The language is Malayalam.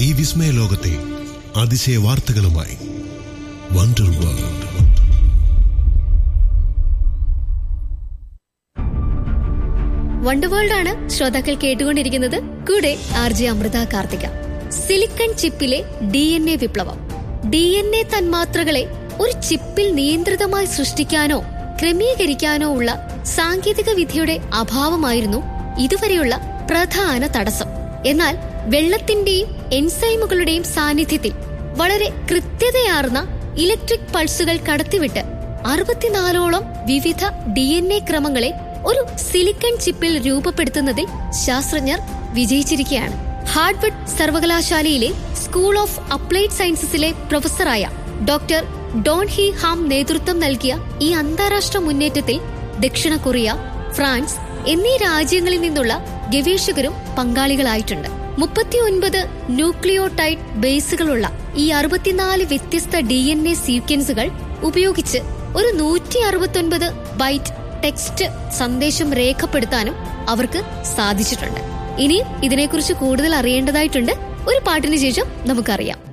ഈ വിസ്മയ ലോകത്തെ അതിശയ വാർത്തകളുമായി വണ്ടർ വേൾഡ് വണ്ടർ വേൾഡ് ആണ് ശ്രോതാക്കൾ കേട്ടുകൊണ്ടിരിക്കുന്നത് കൂടെ R J Amrutha Karthika silicon ചിപ്പിലെ ഡി എൻ എ വിപ്ലവം ഡി എൻ എ തന്മാത്രകളെ ഒരു ചിപ്പിൽ നിയന്ത്രിതമായി സൃഷ്ടിക്കാനോ ക്രമീകരിക്കാനോ ഉള്ള സാങ്കേതിക വിദ്യയുടെ അഭാവമായിരുന്നു ഇതുവരെയുള്ള പ്രധാന തടസ്സം എന്നാൽ വെള്ളത്തിന്റെയും എൻസൈമുകളുടെയും സാന്നിധ്യത്തിൽ വളരെ കൃത്യതയാർന്ന ഇലക്ട്രിക് പൾസുകൾ കടത്തിവിട്ട് അറുപത്തിനാലോളം വിവിധ ഡി എൻ എ ക്രമങ്ങളെ ഒരു സിലിക്കൺ ചിപ്പിൽ രൂപപ്പെടുത്തുന്നതിൽ ശാസ്ത്രജ്ഞർ വിജയിച്ചിരിക്കുകയാണ് ഹാർഡ്വുഡ് സർവകലാശാലയിലെ സ്കൂൾ ഓഫ് അപ്ലൈഡ് സയൻസസിലെ പ്രൊഫസറായ ഡോക്ടർ ഡോൺ ഹി ഹാം നേതൃത്വം നൽകിയ ഈ അന്താരാഷ്ട്ര മുന്നേറ്റത്തിൽ ദക്ഷിണ കൊറിയ ഫ്രാൻസ് എന്നീ രാജ്യങ്ങളിൽ നിന്നുള്ള ഗവേഷകരും പങ്കാളികളായിട്ടുണ്ട് മുപ്പത്തിയൊൻപത് ന്യൂക്ലിയോടൈഡ് ബേസുകളുള്ള ഈ അറുപത്തിനാല് വ്യത്യസ്ത ഡി എൻ എ സീക്വൻസുകൾ ഉപയോഗിച്ച് ഒരു നൂറ്റി അറുപത്തൊൻപത് ബൈറ്റ് ടെക്സ്റ്റ് സന്ദേശം രേഖപ്പെടുത്താനും അവർക്ക് സാധിച്ചിട്ടുണ്ട് ഇനിയും ഇതിനെക്കുറിച്ച് കൂടുതൽ അറിയേണ്ടതായിട്ടുണ്ട് ഒരു പാട്ടിന് ശേഷം നമുക്കറിയാം